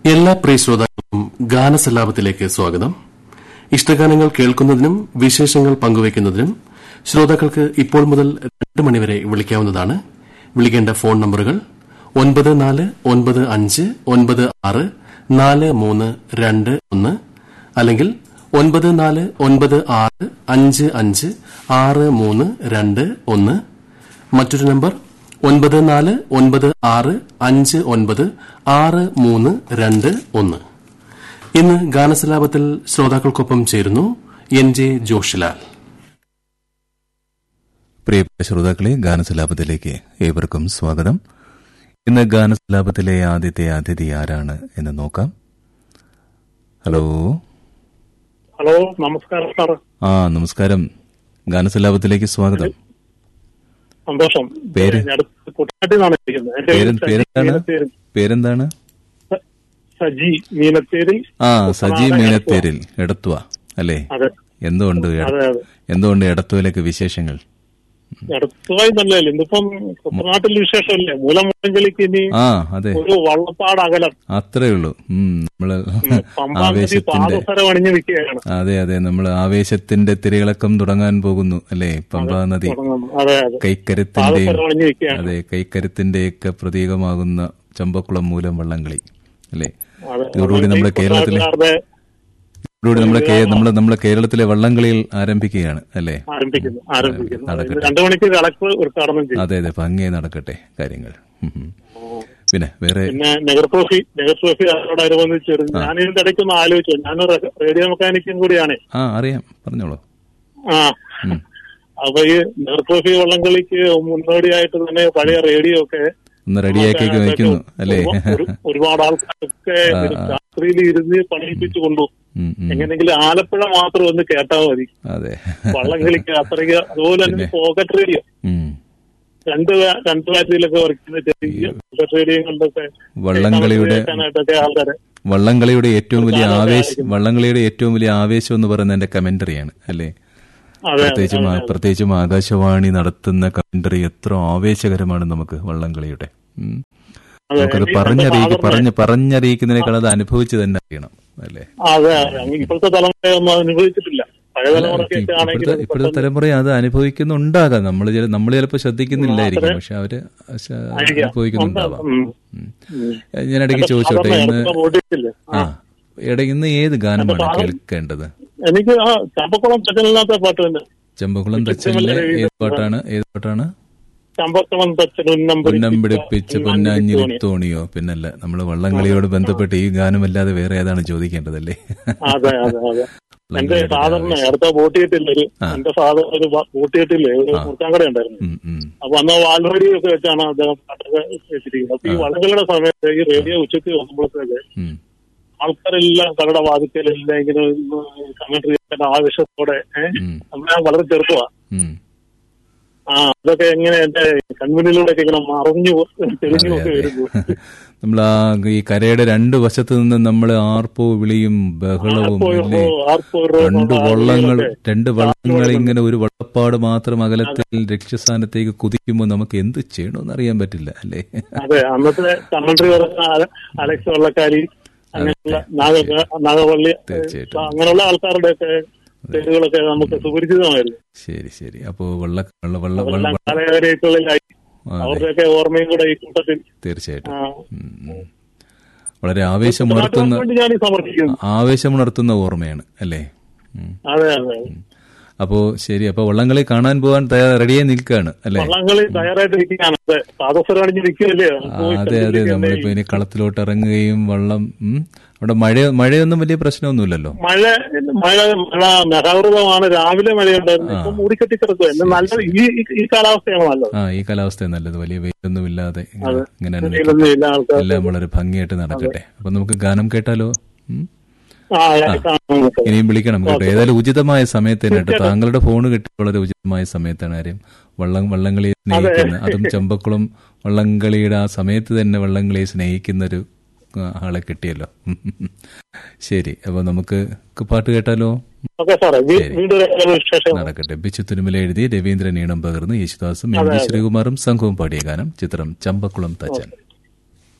എല്ലാ പ്രിയ ശ്രോതാക്കൾക്കും ഗാനസല്ലാപത്തിലേക്ക് സ്വാഗതം ഇഷ്ടഗാനങ്ങൾ കേൾക്കുന്നതിനും വിശേഷങ്ങൾ പങ്കുവയ്ക്കുന്നതിനും ശ്രോതാക്കൾക്ക് ഇപ്പോൾ മുതൽ രണ്ട് മണിവരെ വിളിക്കാവുന്നതാണ് വിളിക്കേണ്ട ഫോൺ നമ്പറുകൾ ഒൻപത് നാല് ഒൻപത് അഞ്ച് ഒൻപത് ആറ് നാല് മൂന്ന് രണ്ട് ഒന്ന് അല്ലെങ്കിൽ ഒൻപത് നാല് ഒൻപത് ആറ് അഞ്ച് അഞ്ച് ആറ് മൂന്ന് രണ്ട് ഒന്ന് മറ്റൊരു നമ്പർ ഒൻപത് നാല് ഒൻപത് ആറ് അഞ്ച് ഒൻപത് ആറ് മൂന്ന് രണ്ട് ഒന്ന് ഇന്ന് ഗാനസലാപത്തിൽ ശ്രോതാക്കൾക്കൊപ്പം ചേരുന്നു എൻ ജെ ജോഷിലാൽ പ്രിയപ്പെട്ട ശ്രോതാക്കളെ ഗാനസലാപത്തിലേക്ക് ഏവർക്കും സ്വാഗതം ഇന്ന് ഗാനസലാപത്തിലെ ആദ്യത്തെ അതിഥി ആരാണ് എന്ന് നോക്കാം ഹലോ ഹലോ നമസ്കാരം സാർ ആ നമസ്കാരം ഗാനസലാപത്തിലേക്ക് സ്വാഗതം സന്തോഷം പേര്? ഞാൻ അടുത്ത് കുട്ടനാട്ടിൽ നിന്നാണ് വിളിക്കുന്നത് എന്റെ പേര് പേര് സജി പേരെന്താണ് മീനത്തേരിൽ. പേരെന്താണ് സ- സജി മീനത്തേരിൽ ആ സജി മീനത്തേരിൽ എടത്തുവ അല്ലേ അതെ എന്തുകൊണ്ട് എട- അതെ അതെ എന്തുകൊണ്ട് എടത്തുവയിലേക്ക് വിശേഷങ്ങൾ അടുത്തതായി നല്ലതല്ലേ ഇന്നിപ്പം കുട്ടനാട്ടിൽ വിശേഷമല്ലേ മൂലം മുഴങ്കലിക്ക് ഇനി ആ അതെ ഒരു വള്ളപ്പാട് അകലം അത്രേ ഉള്ളൂ ഉം, നമ്മള് പമ്പാനദി ആവേശത്തിന്റെ പാദസരം അണിഞ്ഞു നിൽക്കുകയാണ് അതെ അതെ നമ്മൾ ആവേശത്തിന്റെ തിരയിളക്കം തുടങ്ങാൻ പോകുന്നു അല്ലേ പമ്പാ നദി തുടങ്ങുന്നു. അതെ അതെ കൈക്കരുത്തിന്റെയും പാദസരം അണിഞ്ഞു നിൽക്കുകയാണ് അതെ കൈക്കരുത്തിന്റെയൊക്കെ പ്രതീകമാകുന്ന ചമ്പക്കുളം മൂലം വള്ളംകളി അല്ലേ അതെ. ഇതോടുകൂടി നമ്മുടെ കേരളത്തിലെ കുട്ടനാട്ടുകാരുടെ ഇതോടുകൂടി നമ്മുടെ കേ- നമ്മുടെ നമ്മുടെ കേരളത്തിലെ വള്ളംകളിയിൽ ആരംഭിക്കുകയാണ് അല്ലേ ആരംഭിക്കുന്നു ആരംഭിക്കുന്നു നടക്കട്ടെ. ഇന്ന് രണ്ടു മണിക്ക് കളക്ടർ ഉദ്ഘാടനം ചെയ്യും അതെ അതെ ഭംഗിയായി നടക്കട്ടെ കാര്യങ്ങൾ ഉം, ഉം. പിന്നെ വേറെ പിന്നെ നെഗർ ട്രോഫി നെഗർ ട്രോഫി അതോടനുബന്ധിച്ച് ഒരു ഞാൻ ഇതിന്റെ ഇടയ്ക്ക് ഒന്ന് ആലോചിച്ചു ഞാനൊരു റേഡിയോ മെക്കാനിക്കും കൂടിയാണ് ആ അറിയാം പറഞ്ഞോളൂ ആ അപ്പൊ ഈ നെഗർ ട്രോഫി വള്ളംകളിക്ക് മുന്നോടിയായിട്ട് തന്നെ പഴയ റേഡിയോ ഒക്കെ ഒന്ന് റെഡിയാക്കി വെക്കുന്നു അല്ലേ ഒരു- ഒരുപാട് ആൾക്കാരൊക്കെ ഇതിന് രാത്രിയിൽ ഇരുന്ന് പണിയിപ്പിച്ചു കൊണ്ടു ഉം, ഉം. എങ്ങനെയെങ്കിലും ആലപ്പുഴ മാത്രം ഒന്ന് കേട്ടാൽ മതി അതെ വള്ളംകളിക്ക് അത്രയ്ക്ക് അതുപോലെ തന്നെ പോക്കറ്റ് റേഡിയോ ഉം. രണ്ട് വേ- രണ്ട് ബാറ്ററിയിലൊക്കെ വർക്ക് ചെയ്യുന്ന ചെറിയ പോക്കറ്റ് റേഡിയോകളിലൊക്കെ വള്ളംകളിയുടെ കേൾക്കാനായിട്ടൊക്കെ ആൾക്കാരെ വള്ളംകളിയുടെ ഏറ്റവും വലിയ ആവേശം വള്ളംകളിയുടെ ഏറ്റവും വലിയ ആവേശം എന്ന് പറയുന്നത് എന്റെ കമന്ററിയാണ് അല്ലേ അതെ പ്രത്യേകിച്ചും ആ- പ്രത്യേകിച്ചും ആകാശവാണി നടത്തുന്ന കമന്ററി എത്ര ആവേശകരമാണ് നമുക്ക് വള്ളംകളിയുടെ ഉം. അതെ നമുക്കത് എന്റെ പറഞ്ഞറിയിക്കും father നെ- പറഞ്ഞ് പറഞ്ഞറിയിക്കുന്നതിനേക്കാൾ അത് അനുഭവിച്ച് തന്നെ അറിയണം അല്ലേ അതെ അതെ ഇപ്പോഴത്തെ തലമുറ ഒന്നും അനുഭവിച്ചിട്ടില്ല പഴയ തലമുറയ്ക്കൊക്കെ ഇപ്പോഴത്തെ ആണെങ്കിൽ ഇപ്പോഴത്തെ തലമുറ അത് അനുഭവിക്കുന്നുണ്ടാകാം നമ്മൾ നമ്മൾ ചിലപ്പോൾ ശ്രദ്ധിക്കുന്നില്ലായിരിക്കും പക്ഷെ അവര് ശ- അനുഭവിക്കുന്നുണ്ടാവാം ഉം. ഉം. ഉം. ഞാൻ ഇടയ്ക്ക് ചോദിച്ചോട്ടെ സാധാരണ ഇന്ന് ഇടയ്ക്ക് ഓടിയിട്ടില്ലേ? ആ ഇടയ്ക്ക് ഇന്ന് ഏത് ഗാനമാണ് കേൾക്കേണ്ടത് എനിക്ക് ആ ചമ്പക്കുളം തച്ചനില്ലാത്ത പാട്ട് തന്നെ ചെമ്പകുളം തച്ചലിലെ ഏത് പാട്ടാണ് ഏത് പാട്ടാണ് ചമ്പക്കുളം തച്ചൻ ഉന്നം പൊന്നം പിടിപ്പിച്ച് പൊന്നാഞ്ഞിരി തോണിയോ പിന്നല്ല നമ്മൾ വള്ളംകളിയോട് ബന്ധപ്പെട്ട് ഈ ഗാനമല്ലാതെ വേറെ ഏതാണ് ചോദിക്കേണ്ടതല്ലേ അതെ അതെ അതെ എന്റെ വള്ളംകളിയുടെ ഫാദറിന് അടുത്ത ബോട്ടിയിട്ടില്ല ഒരു എന്റെ ഫാദർ ഒരു ബോട്ടിയിട്ടില്ലേ ഒരു മുറിച്ചാങ്കട ഉണ്ടായിരുന്നു ഉം, ഉം. അപ്പൊ അന്ന് വാൽറേഡിയോ ഒക്കെ വെച്ചാണ് അദ്ദേഹം പാട്ടൊക്കെ വെച്ചിരിക്കുന്നത് അപ്പൊ ഈ വള്ളങ്ങളുടെ സമയത്ത് ഈ റേഡിയോ ഉച്ചയ്ക്ക് വന്നപ്പോഴത്തേക്ക് ഉം. ആൾക്കാരെല്ലാം കടയുടെ വാതിക്കലെല്ലാം ഇങ്ങനെ കമന്ററി ആവേശത്തോടെ ഏഹ് ഉം. നമ്മളെ വളരെ ചെറുപ്പമാ ഉം. ആ അതൊക്കെ എങ്ങനെ എന്റെ കൺമുന്നിലൂടെ ഒക്കെ ഇങ്ങനെ മറിഞ്ഞു തെളിഞ്ഞു ഒക്കെ വരുന്നു നമ്മൾ ആ ഈ കരയുടെ രണ്ട് വശത്ത് നിന്ന് നമ്മൾ ആർപ്പോ വിളിയും ബഹളവും അല്ലേ രണ്ട് വള്ളങ്ങൾ രണ്ട് വള്ളങ്ങൾ ഇങ്ങനെ ഒരു വള്ളപ്പാട് മാത്രം അകലത്തിൽ ലക്ഷ്യസ്ഥാനത്തേക്ക് കുതിക്കുമ്പോൾ നമുക്ക് എന്ത് ചെയ്യണമെന്ന് അറിയാൻ പറ്റില്ല അല്ലേ അതെ അന്നത്തെ കമന്ററി പറഞ്ഞ അല- അലക്സ് വള്ളക്കാരി അങ്ങനെയുള്ള നാഗ നാഗവള്ളി തീർച്ചയായിട്ടും. അങ്ങനെയുള്ള ആൾക്കാരുടെ ഒക്കെ പേരുകളൊക്കെ നമുക്ക് സുപരിചിതമായിരുന്നു ശരി ശരി അപ്പോ വള്ള വള്ള വള്ള വള്ള അതെല്ലാം കാലഘട്ടങ്ങളിലായി ആ, അതെ അവരുടെയൊക്കെ ഓർമ്മയും കൂടെ ഈ കൂട്ടത്തിൽ തീർച്ചയായിട്ടും ആ, ഉം, ഉം. വളരെ ആവേശമുണർത്തുന്ന വേണ്ടി ഞാൻ സമർപ്പിക്കുന്നു ആവേശമുണർത്തുന്ന ഓർമ്മയാണ് അല്ലേ ഉം. അതെ അതെ അപ്പോ ശരി അപ്പൊ വള്ളംകളി കാണാൻ പോകാൻ തയ്യാർ റെഡിയായി നിൽക്കുകയാണ് അല്ലേ വള്ളംകളി തയ്യാറായിട്ടിരിക്കുകയാണ് അതെ പാദസരം അണിഞ്ഞ് നിൽക്കുകയല്ലേ ആ, അതെ അതെ നമ്മളിപ്പോ ഇനി കളത്തിലോട്ട് ഇറങ്ങുകയും വള്ളം ഉം, അവിടെ മഴ മഴയൊന്നും വലിയ പ്രശ്നമൊന്നുമില്ലല്ലോ മഴ മഴ മഴ മെഹാവൃതമാണ് രാവിലെ മഴയുണ്ടായിരുന്നു ഇപ്പൊ മൂടിക്കെട്ടി കിടക്കുക എന്നെ നല്ലത് ഈ ഈ- ഈ കാലാവസ്ഥയാണ് നല്ലത് ആ ഈ കാലാവസ്ഥ നല്ലത് വലിയ വെയിലൊന്നും ഇല്ലാതെ ഇങ്ങനെ ഇങ്ങനെ അനുഭവിക്കും. വെയിലൊന്നും ഇല്ല ആൾക്കാർ എല്ലാം വളരെ ഭംഗിയായിട്ട് നടക്കട്ടെ അപ്പൊ നമുക്ക് ഗാനം കേട്ടാലോ ഉം? ആ കാണാം നമുക്ക്. ഇനിയും വിളിക്കണം കേട്ടോ ഏതായാലും ഉചിതമായ സമയത്ത് തന്നെ കേട്ടോ താങ്കളുടെ ഫോൺ കിട്ടി വളരെ ഉചിതമായ സമയത്താണ് കാര്യം വള്ളം വള്ളംകളിയെ സ്നേഹിക്കുന്ന അതും ചെമ്പക്കുളം വള്ളംകളിയുടെ ആ സമയത്ത് തന്നെ വള്ളംകളിയെ സ്നേഹിക്കുന്ന ഒരു ആ, ആളെ കിട്ടിയല്ലോ ശരി അപ്പൊ നമുക്ക് പാട്ട് കേട്ടാലോ ഓക്കെ സാറേ വീ- വീണ്ടും ഒരു വിശേഷം നടക്കട്ടെ ബിച്ചു തുരുമല എഴുതി രവീന്ദ്രൻ ഈണം പകർന്ന് യേശുദാസും എം ജി ശ്രീകുമാറും സംഘവും പാടിയ ഗാനം ചിത്രം ചമ്പക്കുളം തച്ചൻ